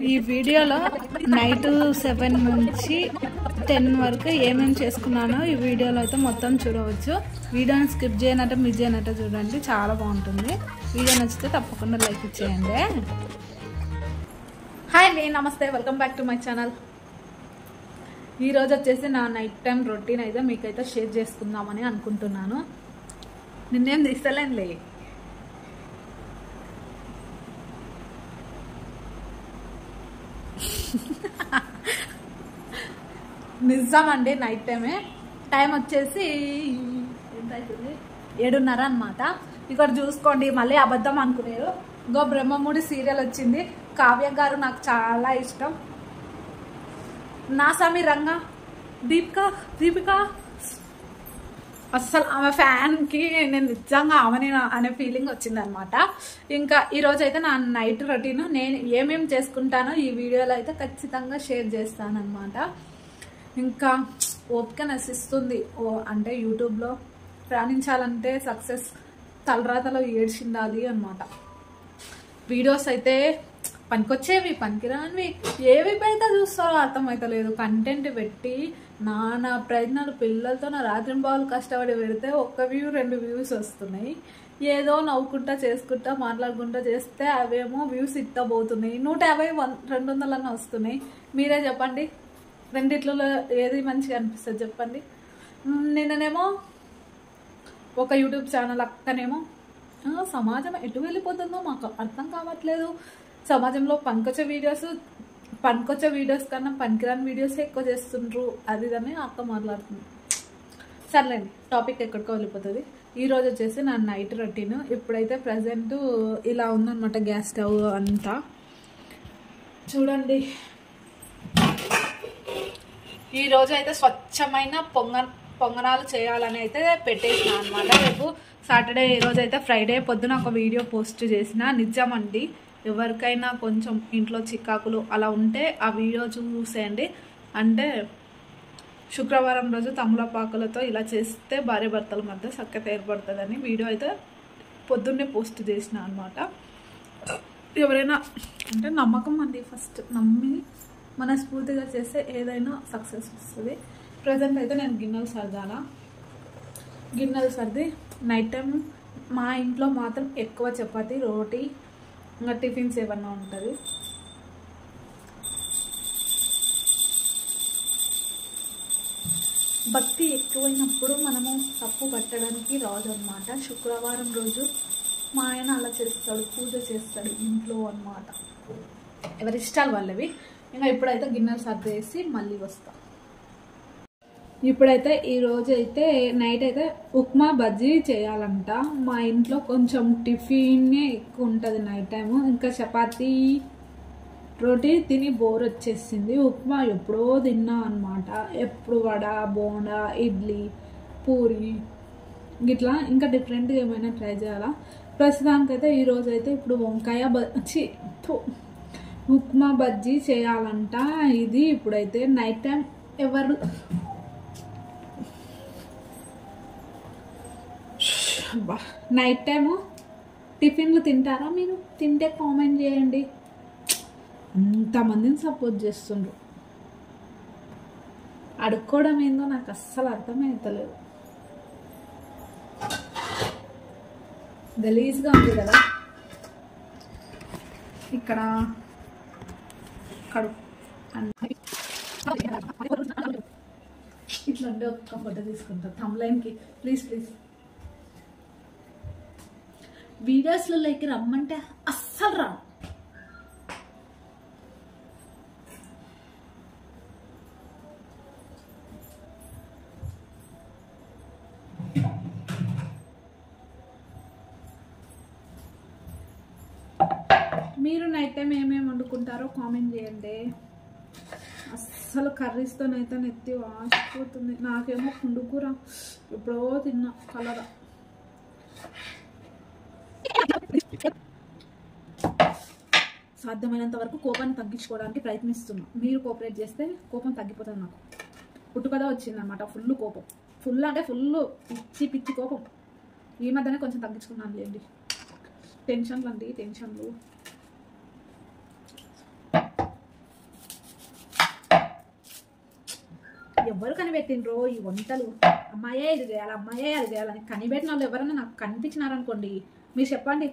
ఈ వీడియోలో night seven నుంచి టెన్ వరకు ఏమేమి చేసుకున్నానో ఈ వీడియోలో అయితే మొత్తం చూడవచ్చు వీడియోని స్కిప్ చేయనట్టు మిస్ చేయనట్టు చూడండి చాలా బాగుంటుంది వీడియో నచ్చితే తప్పకుండా లైక్ ఇచ్చేయండి హాయ్ అండి నమస్తే welcome back to my channel ఈరోజు వచ్చేసి నా నైట్ టైం రొటీన్ అయితే మీకైతే షేర్ చేసుకుందామని అనుకుంటున్నాను నిన్నేం తీస్తలేనులే నిజం అండి నైట్ టైమే టైం వచ్చేసి ఎంత అవుతుంది ఏడున్నర అనమాట ఇక్కడ చూసుకోండి మళ్ళీ అబద్ధం అనుకునేరు ఇంకో బ్రహ్మముడి సీరియల్ వచ్చింది కావ్య గారు నాకు చాలా ఇష్టం నా స్వామి రంగా దీపిక దీపిక అస్సలు ఆమె ఫ్యాన్కి నేను నిజంగా ఆమెని అనే ఫీలింగ్ వచ్చిందనమాట ఇంకా ఈరోజు అయితే నా నైట్ రొటీన్ నేను ఏమేమి చేసుకుంటానో ఈ వీడియోలో అయితే ఖచ్చితంగా షేర్ చేస్తానన్నమాట ఇంకా ఓపిక నశిస్తుంది ఓ అంటే యూట్యూబ్లో రాణించాలంటే సక్సెస్ తలరాతలో ఏడ్చిండాలి అనమాట వీడియోస్ అయితే పనికొచ్చేవి పనికిరానివి ఏవి అయితే చూస్తారో అర్థమవుతలేదు కంటెంట్ పెట్టి నానా ప్రయత్నాలు పిల్లలతో నా రాత్రి బావులు కష్టపడి పెడితే ఒక్క వ్యూ రెండు వ్యూస్ వస్తున్నాయి ఏదో నవ్వుకుంటా చేసుకుంటా మాట్లాడుకుంటా చేస్తే అవేమో వ్యూస్ ఇట్టా పోతున్నాయి నూట యాభై వన్ రెండు వందలన్నా వస్తున్నాయి మీరే చెప్పండి రెండిట్లలో ఏది మంచిగా అనిపిస్తుంది చెప్పండి మ్, నిన్ననేమో ఒక యూట్యూబ్ ఛానల్ అక్కనేమో "ఆ, సమాజం ఎటు వెళ్ళిపోతుందో మాకు అర్థం కావట్లేదు సమాజంలో పనికొచ్చే వీడియోస్ పనికొచ్చే వీడియోస్ కన్నా పనికిరాని వీడియోస్ ఎక్కువ చేస్తుండ్రు అది ఇదని అక్క మాట్లాడుతుంది సర్లేండి టాపిక్ ఎక్కడికో వెళ్ళిపోతుంది ఈ రోజు వచ్చేసి నా నైట్ రొటీన్ ఇప్పుడైతే ప్రజెంట్ ఇలా ఉందన్నమాట గ్యాస్ స్టవ్ అంతా చూడండి ఈ రోజు అయితే స్వచ్ఛమైన పొంగ పొంగనాలు చేయాలని అయితే పెట్టేసిన అనమాట రేపు సాటర్డే ఈ రోజు అయితే ఫ్రైడే పొద్దున ఒక వీడియో పోస్ట్ చేసిన నిజమండి ఎవరికైనా కొంచెం ఇంట్లో చికాకులు అలా ఉంటే ఆ వీడియో చూసేయండి అంటే శుక్రవారం రోజు తమలపాకులతో ఇలా చేస్తే భార్య భర్తల మధ్య సఖ్యత ఏర్పడుతుందని వీడియో అయితే పొద్దున్నే పోస్ట్ చేసిన అనమాట ఎవరైనా అంటే నమ్మకం అండి ఫస్ట్ నమ్మి మనస్ఫూర్తిగా చేస్తే ఏదైనా సక్సెస్ వస్తుంది ప్రజెంట్ అయితే నేను గిన్నెలు సర్దాలా గిన్నెలు సర్ది నైట్ టైం మా ఇంట్లో మాత్రం ఎక్కువ చపాతి రోటీ ఇంకా టిఫిన్స్ ఏమన్నా ఉంటుంది భక్తి ఎక్కువైనప్పుడు మనము తప్పు పట్టడానికి రాదు అనమాట శుక్రవారం రోజు మా ఆయన అలా చేస్తాడు పూజ చేస్తాడు ఇంట్లో అన్నమాట ఎవరి ఇష్టాలు వాళ్ళవి ఇంకా ఇప్పుడైతే గిన్నెలు సర్దేసి మళ్ళీ వస్తా ఇప్పుడైతే ఈ రోజు అయితే నైట్ అయితే ఉప్మా బజ్జీ చేయాలంట మా ఇంట్లో కొంచెం టిఫినే ఎక్కువ ఉంటుంది నైట్ టైము ఇంకా చపాతీ రోటీ తిని బోర్ వచ్చేసింది ఉప్మా ఎప్పుడో తిన్నా అనమాట ఎప్పుడు వడ బోండా ఇడ్లీ పూరి గిట్లా ఇంకా డిఫరెంట్గా ఏమైనా ట్రై చేయాలా ప్రస్తుతానికైతే ఈ రోజు అయితే ఇప్పుడు వంకాయ బజ్జీ థు, ఉప్మా బజ్జీ చేయాలంట ఇది ఇప్పుడైతే నైట్ టైం ఎవరు అబ్బా, నైట్ టైము టిఫిన్లు తింటారా మీరు తింటే కామెంట్ చేయండి అంతమందిని సపోర్ట్ చేస్తుండ్రు అడుక్కోవడం ఏందో నాకు అస్సలు అర్థమవుతలేదు గలీజ్గా ఉంది కదా ఇక్కడ కడుపు అన్ని ఇట్లా ఉండే ఒక్క ఫోటో తీసుకుంటా తమ్లైన్కి ప్లీజ్ ప్లీజ్ వీడియోస్లలోకి రమ్మంటే అస్సలు రాను మీరు నైట్ టైం ఏమేమి వండుకుంటారో కామెంట్ చేయండి అస్సలు కర్రీస్తోనైతే నెత్తి వాసిపోతుంది నాకేమో పుండుకూర ఎప్పుడో తిన్నా కలర సాధ్యమైనంత వరకు కోపాన్ని తగ్గించుకోవడానికి ప్రయత్నిస్తున్నా మీరు కోఆపరేట్ చేస్తే కోపం తగ్గిపోతుంది నాకు పుట్టుకదా వచ్చిందనమాట ఫుల్ కోపం ఫుల్ అంటే ఫుల్ పిచ్చి పిచ్చి కోపం ఈ మధ్యనే కొంచెం తగ్గించుకున్నాను లేండి టెన్షన్లు అండి టెన్షన్లు ఎవరు కనిపెట్టినరో ఈ వంటలు అమ్మాయే ఇది చేయాలి అమ్మాయే అది చేయాలని కనిపెట్టిన వాళ్ళు ఎవరైనా నాకు కనిపించినారనుకోండి మీరు చెప్పండి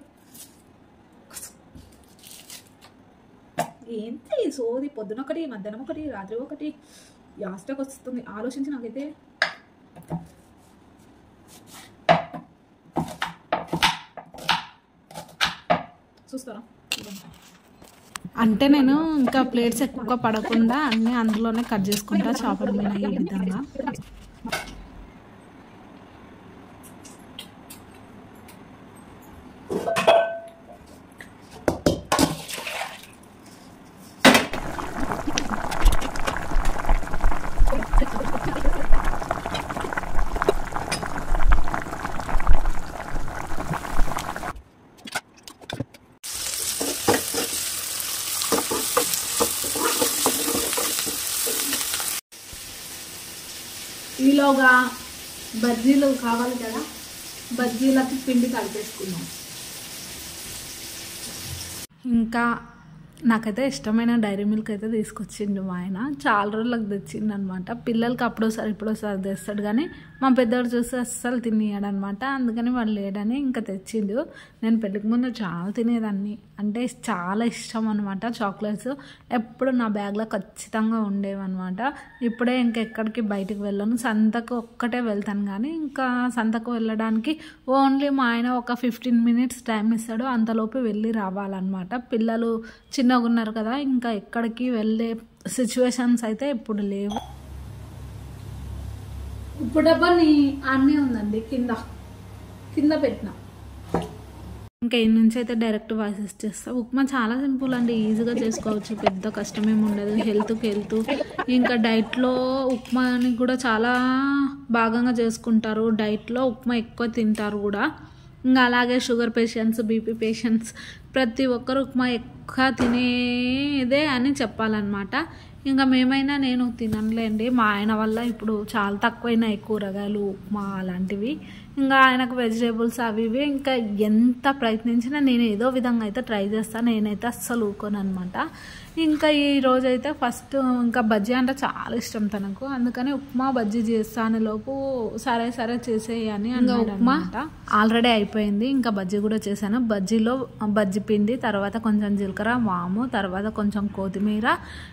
ఏంటి ఈ సోది పొద్దున ఒకటి మధ్యాహ్నం ఒకటి రాత్రి ఒకటి యాస్టకు వస్తుంది ఆలోచించి నాకైతే చూస్తారా అంటే నేను ఇంకా ప్లేట్స్ ఎక్కువగా పడకుండా అన్ని అందులోనే కట్ చేసుకుంటా చేపల మీద ఈ విధంగా ఈలోగా బజ్జీలు కావాలి కదా బజ్జీలకి పిండి కలిపేసుకున్నాం ఇంకా నాకైతే ఇష్టమైన డైరీ మిల్క్ అయితే తీసుకొచ్చిండు మా ఆయన చాలా రోజులకు తెచ్చిండు అనమాట పిల్లలకి అప్పుడోసారి ఇప్పుడోసారి తెస్తాడు కానీ మా పెద్దవాడు చూస్తే అస్సలు తినేయడు అనమాట అందుకని వాళ్ళు లేడని ఇంకా తెచ్చిండు నేను పెళ్ళికి ముందు చాలా తినేదాన్ని అంటే చాలా ఇష్టం అనమాట చాక్లెట్స్ ఎప్పుడు నా బ్యాగ్లో ఖచ్చితంగా ఉండేవన్నమాట ఇప్పుడే ఇంకెక్కడికి బయటికి వెళ్ళను సంతకు ఒక్కటే వెళ్తాను కానీ ఇంకా సంతకు వెళ్ళడానికి ఓన్లీ మా ఆయన ఒక ఫిఫ్టీన్ మినిట్స్ టైం ఇస్తాడు అంతలోపు వెళ్ళి రావాలన్నమాట పిల్లలు చిన్నగా ఉన్నారు కదా ఇంకా ఎక్కడికి వెళ్ళే సిచ్యువేషన్స్ అయితే ఇప్పుడు లేవు ఇప్పుడు డబ్బా నీ అన్నీ ఉందండి కింద కింద పెట్టిన ఇంకా ఈ నుంచి అయితే డైరెక్ట్ వాయిసెస్ చేస్తా ఉప్మా చాలా సింపుల్ అండి ఈజీగా చేసుకోవచ్చు పెద్ద కష్టమేమి ఉండదు హెల్త్కి హెల్త్ ఇంకా డైట్లో ఉప్మాని కూడా చాలా భాగంగా చేసుకుంటారు డైట్లో ఉప్మా ఎక్కువ తింటారు కూడా ఇంకా అలాగే షుగర్ పేషెంట్స్ బీపీ పేషెంట్స్ ప్రతి ఒక్కరు ఉప్మా ఎక్కువ తినేదే అని చెప్పాలన్నమాట ఇంకా మేమైనా నేను తినలేండి మా ఆయన వల్ల ఇప్పుడు చాలా తక్కువైనాయి కూరగాయలు ఉప్మా అలాంటివి ఇంకా ఆయనకు వెజిటేబుల్స్ అవి ఇవి ఇంకా ఎంత ప్రయత్నించినా నేను ఏదో విధంగా అయితే ట్రై చేస్తాను నేనైతే అస్సలు ఊకోను అనమాట ఇంకా ఈ రోజు అయితే ఫస్ట్ ఇంకా బజ్జీ అంటే చాలా ఇష్టం తనకు అందుకని ఉప్మా బజ్జీ చేస్తాను లోపు సరే సరే చేసేయని ఇంకా ఉప్మా ఆల్రెడీ అయిపోయింది ఇంకా బజ్జీ కూడా చేశాను బజ్జీలో బజ్జీ పిండి తర్వాత కొంచెం జీలకర్ర వాము తర్వాత కొంచెం కొత్తిమీర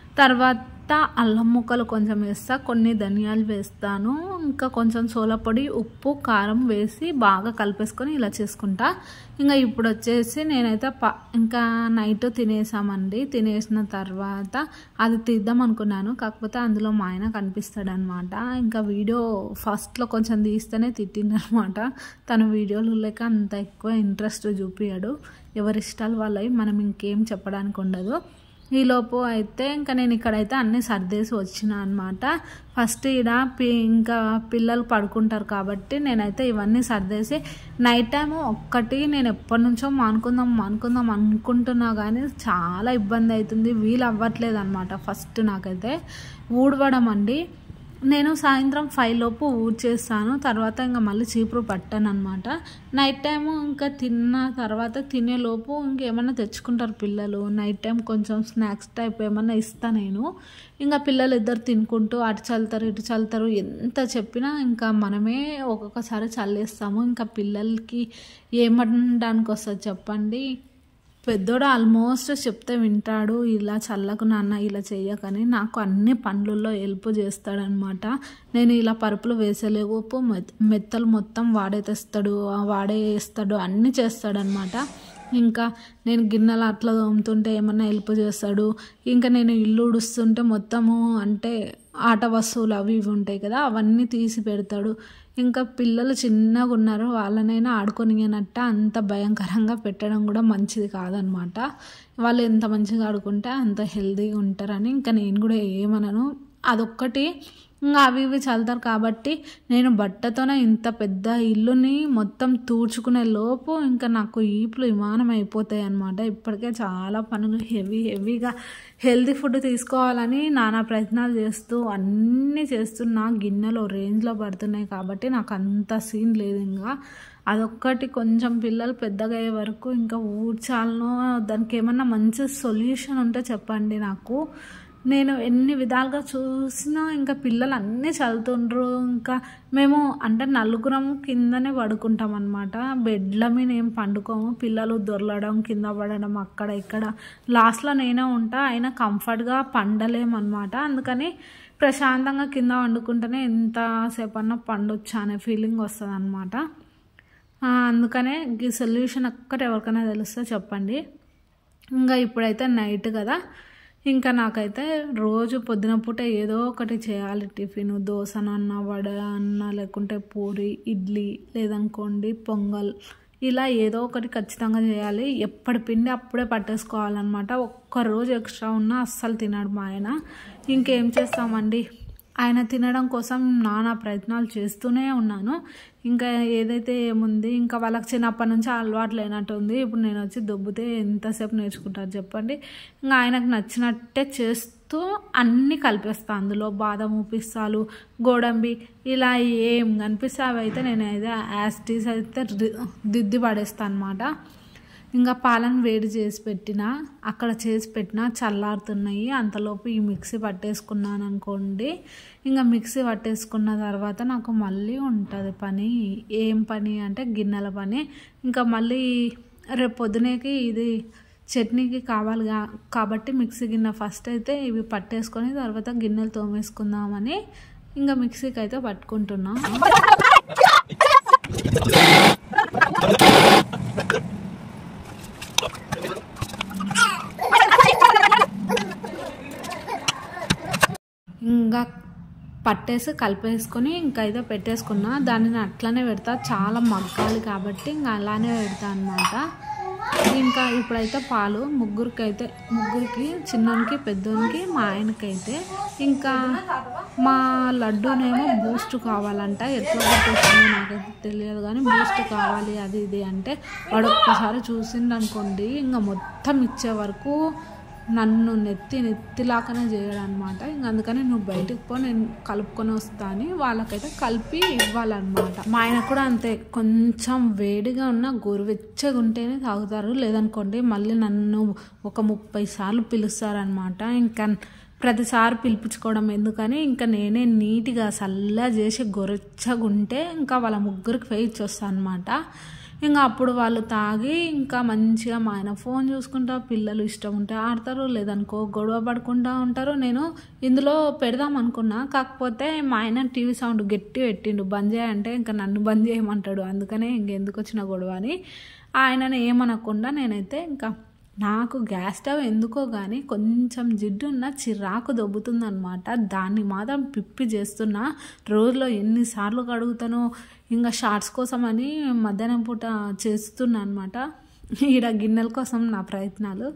తర్వాత అల్లం ముక్కలు కొంచెం వేస్తా కొన్ని ధనియాలు వేస్తాను ఇంకా కొంచెం సోలపొడి ఉప్పు కారం వేసి బాగా కలిపేసుకొని ఇలా చేసుకుంటా ఇంకా ఇప్పుడు వచ్చేసి నేనైతే ప ఇంకా నైట్ తినేసామండి తినేసిన తర్వాత అది తీద్దాం అనుకున్నాను కాకపోతే అందులో మా ఆయన కనిపిస్తాడనమాట ఇంకా వీడియో ఫస్ట్లో కొంచెం తీస్తేనే తిట్టిందనమాట తన వీడియోలు లేక అంత ఎక్కువ ఇంట్రెస్ట్ చూపించాడు ఎవరి ఇష్టాలు వాళ్ళవి మనం ఇంకేం చెప్పడానికి ఉండదు ఈలోపు అయితే ఇంకా నేను ఇక్కడైతే అన్నీ సర్దేసి వచ్చిన అనమాట ఫస్ట్ ఈడ పి ఇంకా పిల్లలు పడుకుంటారు కాబట్టి నేనైతే ఇవన్నీ సర్దేసి నైట్ టైం ఒక్కటి నేను ఎప్పటి నుంచో మానుకుందాం మానుకుందాం అనుకుంటున్నా కానీ చాలా ఇబ్బంది అవుతుంది వీలు అవ్వట్లేదు అనమాట ఫస్ట్ నాకైతే ఊడవడం అండి నేను సాయంత్రం ఫైవ్ లోపు ఊడ్చేస్తాను తర్వాత ఇంకా మళ్ళీ చీపురు పట్టాను అనమాట నైట్ టైము ఇంకా తిన్న తర్వాత తినే లోపు ఇంకేమన్నా తెచ్చుకుంటారు పిల్లలు నైట్ టైం కొంచెం స్నాక్స్ టైప్ ఏమన్నా ఇస్తా నేను ఇంకా పిల్లలు ఇద్దరు తినుకుంటూ అటు చల్లుతారు ఇటు చల్లుతారు ఎంత చెప్పినా ఇంకా మనమే ఒక్కొక్కసారి చల్లేస్తాము ఇంకా పిల్లలకి ఏమనడానికి వస్తుంది చెప్పండి పెద్దోడు ఆల్మోస్ట్ చెప్తే వింటాడు ఇలా చల్లకు నాన్న ఇలా చెయ్యకని నాకు అన్ని పనులలో హెల్ప్ చేస్తాడనమాట నేను ఇలా పరుపులు వేసేలేపు మెత్తలు మొత్తం వాడే తెస్తాడు వాడే వేస్తాడు అన్నీ చేస్తాడనమాట ఇంకా నేను గిన్నెలు అట్లా తోముతుంటే ఏమన్నా హెల్ప్ చేస్తాడు ఇంకా నేను ఇల్లు ఉడుస్తుంటే మొత్తము అంటే ఆట వస్తువులు అవి ఇవి ఉంటాయి కదా అవన్నీ తీసి పెడతాడు ఇంకా పిల్లలు చిన్నగా ఉన్నారు వాళ్ళనైనా ఆడుకొనియనట్ట అంత భయంకరంగా పెట్టడం కూడా మంచిది కాదనమాట వాళ్ళు ఎంత మంచిగా ఆడుకుంటే అంత హెల్తీగా ఉంటారని ఇంకా నేను కూడా ఏమనను అదొక్కటి ఇంకా అవి ఇవి చల్లుతారు కాబట్టి నేను బట్టతోనే ఇంత పెద్ద ఇల్లుని మొత్తం తూడ్చుకునే లోపు ఇంకా నాకు ఈపులు విమానం అయిపోతాయి అనమాట ఇప్పటికే చాలా పనులు హెవీ హెవీగా హెల్తీ ఫుడ్ తీసుకోవాలని నానా ప్రయత్నాలు చేస్తూ అన్నీ చేస్తున్నా గిన్నెలో రేంజ్లో పడుతున్నాయి కాబట్టి నాకు అంత సీన్ లేదు ఇంకా అదొక్కటి కొంచెం పిల్లలు పెద్దగా అయ్యే వరకు ఇంకా ఊడ్చాలను దానికి ఏమన్నా మంచి సొల్యూషన్ ఉంటే చెప్పండి నాకు నేను ఎన్ని విధాలుగా చూసినా ఇంకా పిల్లలు అన్నీ చదువుతుండ్రు ఇంకా మేము అంటే నలుగురం కిందనే పడుకుంటాం అనమాట బెడ్ల మీద ఏం పండుకోము పిల్లలు దొరలడం కింద పడడం అక్కడ ఇక్కడ లాస్ట్లో నేనే ఉంటా అయినా కంఫర్ట్గా పండలేమన్నమాట అందుకని ప్రశాంతంగా కింద వండుకుంటేనే ఎంతసేపు అన్నా పండొచ్చు అనే ఫీలింగ్ వస్తుంది అనమాట అందుకనే ఈ సొల్యూషన్ ఒక్కటి ఎవరికైనా తెలిస్తే చెప్పండి ఇంకా ఇప్పుడైతే నైట్ కదా ఇంకా నాకైతే రోజు పొద్దున పూట ఏదో ఒకటి చేయాలి టిఫిన్ దోశనన్న వడ అన్న లేకుంటే పూరి ఇడ్లీ లేదనుకోండి పొంగల్ ఇలా ఏదో ఒకటి ఖచ్చితంగా చేయాలి ఎప్పటి పిండి అప్పుడే పట్టేసుకోవాలన్నమాట ఒక్క రోజు ఎక్స్ట్రా ఉన్నా అస్సలు తినడు మా ఆయన ఇంకేం చేస్తామండి ఆయన తినడం కోసం నానా ప్రయత్నాలు చేస్తూనే ఉన్నాను ఇంకా ఏదైతే ఏముంది ఇంకా వాళ్ళకి చిన్నప్పటి నుంచి అలవాటు లేనట్టుంది ఇప్పుడు నేను వచ్చి దొబ్బితే ఎంతసేపు నేర్చుకుంటారు చెప్పండి ఇంకా ఆయనకు నచ్చినట్టే చేస్తూ అన్నీ కలిపేస్తా అందులో బాదము పిస్తాలు గోడంబి ఇలా ఏం కనిపిస్తే అవి అయితే నేను అయితే యాస్టీస్ అయితే దిద్ది పడేస్తాను అనమాట ఇంకా పాలను వేడి చేసి పెట్టిన అక్కడ చేసి పెట్టిన చల్లారుతున్నాయి అంతలోపు ఈ మిక్సీ పట్టేసుకున్నాను అనుకోండి ఇంకా మిక్సీ పట్టేసుకున్న తర్వాత నాకు మళ్ళీ ఉంటుంది పని ఏం పని అంటే గిన్నెల పని ఇంకా మళ్ళీ రేపు పొద్దునేకి ఇది చట్నీకి కావాలి కాబట్టి మిక్సీ గిన్నె ఫస్ట్ అయితే ఇవి పట్టేసుకొని తర్వాత గిన్నెలు తోమేసుకుందామని ఇంకా మిక్సీకి అయితే పట్టుకుంటున్నా ఇంకా పట్టేసి కలిపేసుకొని ఇంకా అయితే పెట్టేసుకున్నా దానిని అట్లనే పెడతా చాలా మగ్గాలి కాబట్టి ఇంకా అలానే పెడతా అనమాట ఇంకా ఇప్పుడైతే పాలు ముగ్గురికి అయితే ముగ్గురికి చిన్నోనికి పెద్దోనికి మా ఆయనకైతే ఇంకా మా లడ్డూనేమో బూస్ట్ కావాలంట ఎట్లా గుర్తొస్తుందో నాకైతే తెలియదు కానీ బూస్ట్ కావాలి అది ఇది అంటే వాడు ఒక్కసారి చూసిండనుకోండి ఇంకా మొత్తం ఇచ్చే వరకు నన్ను నెత్తి నెత్తిలాగానే చేయడం అనమాట ఇంక అందుకని నువ్వు బయటకు పో నేను కలుపుకొని వస్తా అని వాళ్ళకైతే కలిపి ఇవ్వాలన్నమాట మా ఆయన కూడా అంతే కొంచెం వేడిగా ఉన్న గోరువెచ్చగా ఉంటేనే తాగుతారు లేదనుకోండి మళ్ళీ నన్ను ఒక ముప్పై సార్లు పిలుస్తారనమాట ఇంకా ప్రతిసారి పిలిపించుకోవడం ఎందుకని ఇంకా నేనే నీట్గా చల్లగా చేసి గొరచ్చగా ఉంటే ఇంకా వాళ్ళ ముగ్గురికి పోయి ఇచ్చొస్తాను అనమాట ఇంకా అప్పుడు వాళ్ళు తాగి ఇంకా మంచిగా మా ఆయన ఫోన్ చూసుకుంటా పిల్లలు ఇష్టం ఉంటే ఆడతారు లేదనుకో గొడవ పడుకుంటా ఉంటారు నేను ఇందులో పెడదాం అనుకున్నా కాకపోతే మా ఆయన టీవీ సౌండ్ గట్టి పెట్టిండు బంద్ చేయంటే ఇంకా నన్ను బంద్ చేయమంటాడు అందుకనే ఇంకెందుకు వచ్చిన గొడవ అని ఆయనని ఏమనకుండా నేనైతే ఇంకా నాకు గ్యాస్ స్టవ్ ఎందుకో కానీ కొంచెం జిడ్డున్న చిరాకు దొబ్బుతుందనమాట దాన్ని మాత్రం పిప్పి చేస్తున్నా రోజులో ఎన్నిసార్లు కడుగుతానో ఇంకా షార్ట్స్ కోసం అని మధ్యాహ్నం పూట చేస్తున్నా అనమాట ఈడ గిన్నెల కోసం నా ప్రయత్నాలు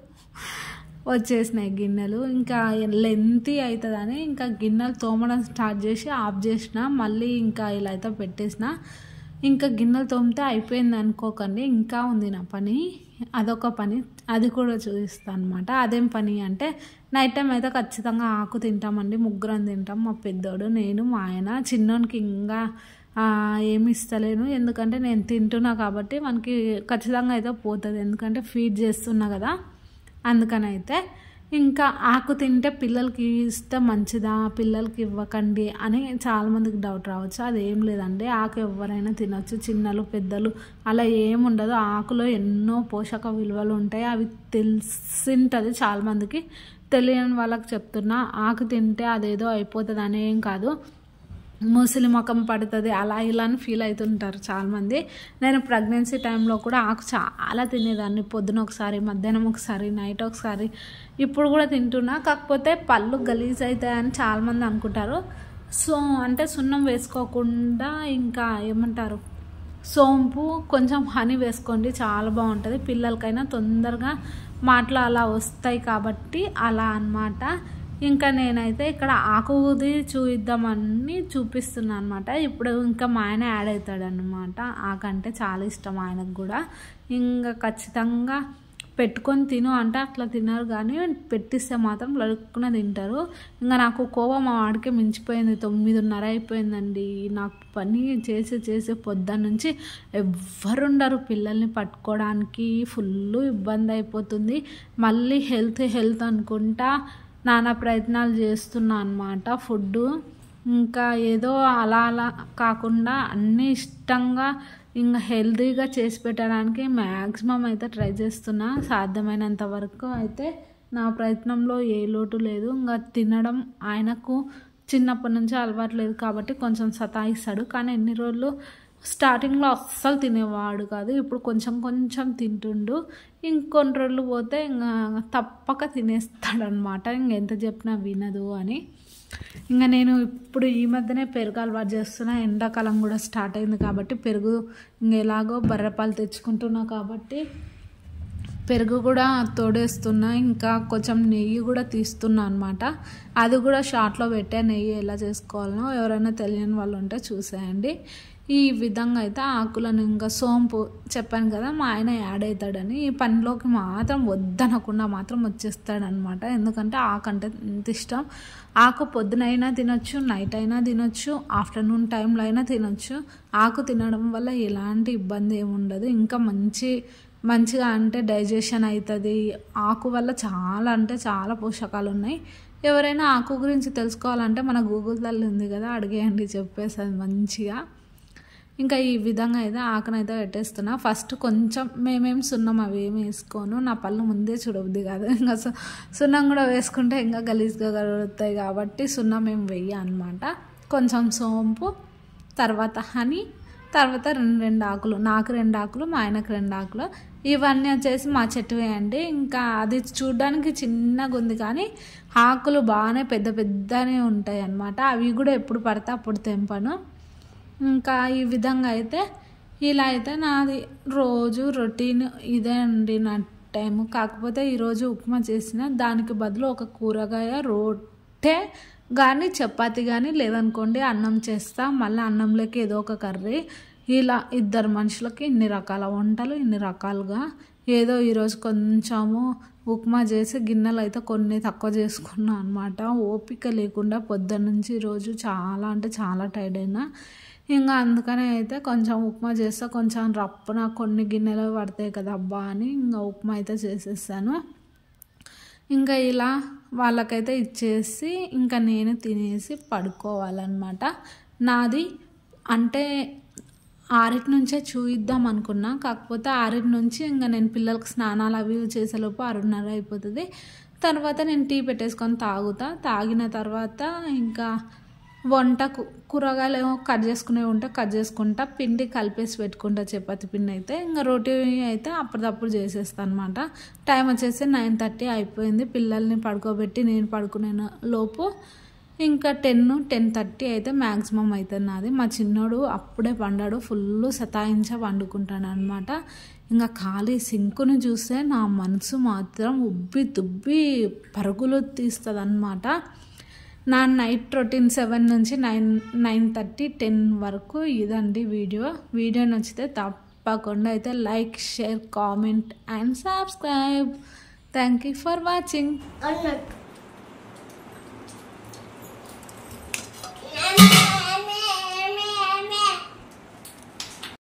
వచ్చేసినాయి గిన్నెలు ఇంకా లెంతీ అవుతుందని ఇంకా గిన్నెలు తోమడం స్టార్ట్ చేసి ఆఫ్ చేసిన మళ్ళీ ఇంకా ఇలా అయితే పెట్టేసిన ఇంకా గిన్నెలు తోమితే అయిపోయింది అనుకోకండి ఇంకా ఉంది నా పని అదొక పని అది కూడా చూపిస్తాను అనమాట అదేం పని అంటే నైట్ టైం అయితే ఖచ్చితంగా ఆకు తింటామండి ముగ్గురం తింటాం మా పెద్దోడు నేను మా ఆయన చిన్నోనికి ఇంకా ఏమి ఇస్తలేను ఎందుకంటే నేను తింటున్నా కాబట్టి మనకి ఖచ్చితంగా అయితే పోతుంది ఎందుకంటే ఫీడ్ చేస్తున్నా కదా అందుకని అయితే ఇంకా ఆకు తింటే పిల్లలకి ఇస్తే మంచిదా పిల్లలకి ఇవ్వకండి అని చాలామందికి డౌట్ రావచ్చు అది ఏం లేదండి ఆకు ఎవరైనా తినొచ్చు చిన్నలు పెద్దలు అలా ఏముండదు ఆకులో ఎన్నో పోషక విలువలు ఉంటాయి అవి తెలిసింటుంది చాలామందికి తెలియని వాళ్ళకి చెప్తున్నా ఆకు తింటే అదేదో అయిపోతుంది అని ఏం కాదు ముసలి ముఖం పడుతుంది అలా ఇలా అని ఫీల్ అవుతుంటారు చాలామంది నేను ప్రెగ్నెన్సీ టైంలో కూడా ఆకు చాలా తినేదాన్ని పొద్దున ఒకసారి మధ్యాహ్నం ఒకసారి నైట్ ఒకసారి ఇప్పుడు కూడా తింటున్నా కాకపోతే పళ్ళు గలీజ్ అవుతాయని చాలామంది అనుకుంటారు సో అంటే సున్నం వేసుకోకుండా ఇంకా ఏమంటారు సోంపు కొంచెం హనీ వేసుకోండి చాలా బాగుంటుంది పిల్లలకైనా తొందరగా మాటలు అలా వస్తాయి కాబట్టి అలా అన్నమాట ఇంకా నేనైతే ఇక్కడ ఆకుది చూద్దామని చూపిస్తున్నాను అనమాట ఇప్పుడు ఇంకా మా ఆయన యాడ్ అవుతాడు అనమాట ఆకంటే చాలా ఇష్టం ఆయనకు కూడా ఇంకా ఖచ్చితంగా పెట్టుకొని తిను అంటే అట్లా తినరు కానీ పెట్టిస్తే మాత్రం లడుక్కున తింటారు ఇంకా నాకు కోపం మా వాడికి మించిపోయింది తొమ్మిదిన్నర అయిపోయిందండి నాకు పని చేసి చేసి పొద్దున్న నుంచి ఎవ్వరుండరు పిల్లల్ని పట్టుకోవడానికి ఫుల్ ఇబ్బంది అయిపోతుంది మళ్ళీ హెల్త్ హెల్త్ అనుకుంటా నానా ప్రయత్నాలు చేస్తున్నా అనమాట ఫుడ్ ఇంకా ఏదో అలా అలా కాకుండా అన్నీ ఇష్టంగా ఇంకా హెల్తీగా చేసి పెట్టడానికి మ్యాక్సిమం అయితే ట్రై చేస్తున్నా సాధ్యమైనంత వరకు అయితే నా ప్రయత్నంలో ఏ లోటు లేదు ఇంకా తినడం ఆయనకు చిన్నప్పటి నుంచి అలవాటు లేదు కాబట్టి కొంచెం సతాయిస్తాడు కానీ ఎన్ని రోజులు స్టార్టింగ్లో అస్సలు తినేవాడు కాదు ఇప్పుడు కొంచెం కొంచెం తింటుండు ఇంకొన్ని రోజులు పోతే ఇంకా తప్పక తినేస్తాడనమాట ఇంకెంత చెప్పినా వినదు అని ఇంకా నేను ఇప్పుడు ఈ మధ్యనే పెరుగు అలవాటు చేస్తున్నా ఎండాకాలం కూడా స్టార్ట్ అయింది కాబట్టి పెరుగు ఇంక ఎలాగో బర్రెపాలు తెచ్చుకుంటున్నా కాబట్టి పెరుగు కూడా తోడేస్తున్నా ఇంకా కొంచెం నెయ్యి కూడా తీస్తున్నా అనమాట అది కూడా షార్ట్లో పెట్టే నెయ్యి ఎలా చేసుకోవాలనో ఎవరైనా తెలియని వాళ్ళు ఉంటే చూసేయండి ఈ విధంగా అయితే ఆకులను ఇంకా సోంపు చెప్పాను కదా మా ఆయన యాడ్ అవుతాడని ఈ పనిలోకి మాత్రం వద్దనకుండా మాత్రం వచ్చేస్తాడనమాట ఎందుకంటే ఆకు అంటే ఎంత ఇష్టం ఆకు పొద్దునైనా తినొచ్చు నైట్ అయినా తినొచ్చు ఆఫ్టర్నూన్ టైంలో అయినా తినొచ్చు ఆకు తినడం వల్ల ఎలాంటి ఇబ్బంది ఏమి ఉండదు ఇంకా మంచి మంచిగా అంటే డైజెషన్ అవుతుంది ఆకు వల్ల చాలా అంటే చాలా పోషకాలు ఉన్నాయి ఎవరైనా ఆకు గురించి తెలుసుకోవాలంటే మన గూగుల్ తల్లి ఉంది కదా అడిగేయండి చెప్పేస్తుంది మంచిగా ఇంకా ఈ విధంగా అయితే ఆకనైతే పెట్టేస్తున్నా ఫస్ట్ కొంచెం మేమేం సున్నం అవి ఏమి వేసుకోను నా పళ్ళు ముందే చూడబుద్ది కాదు ఇంకా సు- సున్నం కూడా వేసుకుంటే ఇంకా గలీజ్గా కలుగుతాయి కాబట్టి సున్నం ఏం వెయ్య అనమాట కొంచెం సోంపు తర్వాత హనీ తర్వాత రెండు రెండు ఆకులు నాకు రెండు ఆకులు మా ఆయనకు రెండు ఆకులు ఇవన్నీ వచ్చేసి మా చెట్టు వేయండి ఇంకా అది చూడడానికి చిన్నగా ఉంది కానీ ఆకులు బాగానే పెద్ద పెద్దనే ఉంటాయి అన్నమాట అవి కూడా ఎప్పుడు పడితే అప్పుడు తెంపను ఇంకా ఈ విధంగా అయితే ఇలా అయితే నాది రోజు రొటీన్ ఇదే అండి నా టైం కాకపోతే ఈరోజు ఉప్మా చేసిన దానికి బదులు ఒక కూరగాయ రొట్టె కానీ చపాతి కానీ లేదనుకోండి అన్నం చేస్తా మళ్ళీ అన్నంలోకి ఏదో ఒక కర్రీ ఇలా ఇద్దరు మనుషులకి ఇన్ని రకాల వంటలు ఇన్ని రకాలుగా ఏదో ఈరోజు కొంచెము ఉప్మా చేసి గిన్నెలు అయితే కొన్ని తక్కువ చేసుకున్నాను అనమాట ఓపిక లేకుండా పొద్దున్న నుంచి ఈరోజు చాలా అంటే చాలా టైర్డ్ అయినా ఇంకా అందుకనే అయితే కొంచెం ఉప్మా చేస్తే కొంచెం రప్పున కొన్ని గిన్నెలు పడతాయి కదా అబ్బా అని ఇంకా ఉప్మా అయితే చేసేసాను ఇంకా ఇలా వాళ్ళకైతే ఇచ్చేసి ఇంకా నేను తినేసి పడుకోవాలన్నమాట నాది అంటే ఆరిటి నుంచే చూయిద్దాం అనుకున్నా కాకపోతే ఆరిటి నుంచి ఇంకా నేను పిల్లలకు స్నానాలు అవి ఇవి చేసేలోపు ఆరున్నర అయిపోతుంది తర్వాత నేను టీ పెట్టేసుకొని తాగుతా తాగిన తర్వాత ఇంకా వంటకు కూరగాయలు ఏమో కట్ చేసుకునేవి ఉంటే కట్ చేసుకుంటా పిండి కలిపేసి పెట్టుకుంటా చపాతి పిండి అయితే ఇంకా రోటీ అయితే అప్పటిదప్పుడు చేసేస్తాను అనమాట టైం వచ్చేసి నైన్ థర్టీ అయిపోయింది పిల్లల్ని పడుకోబెట్టి నేను పడుకునే లోపు ఇంకా టెన్ టెన్ థర్టీ అయితే మ్యాక్సిమం అవుతుంది నాది మా చిన్నోడు అప్పుడే పండాడు ఫుల్ సతాయించ వండుకుంటాను అనమాట ఇంకా ఖాళీ సింకుని చూస్తే నా మనసు మాత్రం ఉబ్బి దుబ్బి పరుగులు తీస్తుంది అనమాట నా నైట్ రొటీన్ సెవెన్ నుంచి నైన్ నైన్ థర్టీ టెన్ వరకు ఇదండి వీడియో వీడియో నచ్చితే తప్పకుండా అయితే like share comment and subscribe thank you for watching అన్నట్టు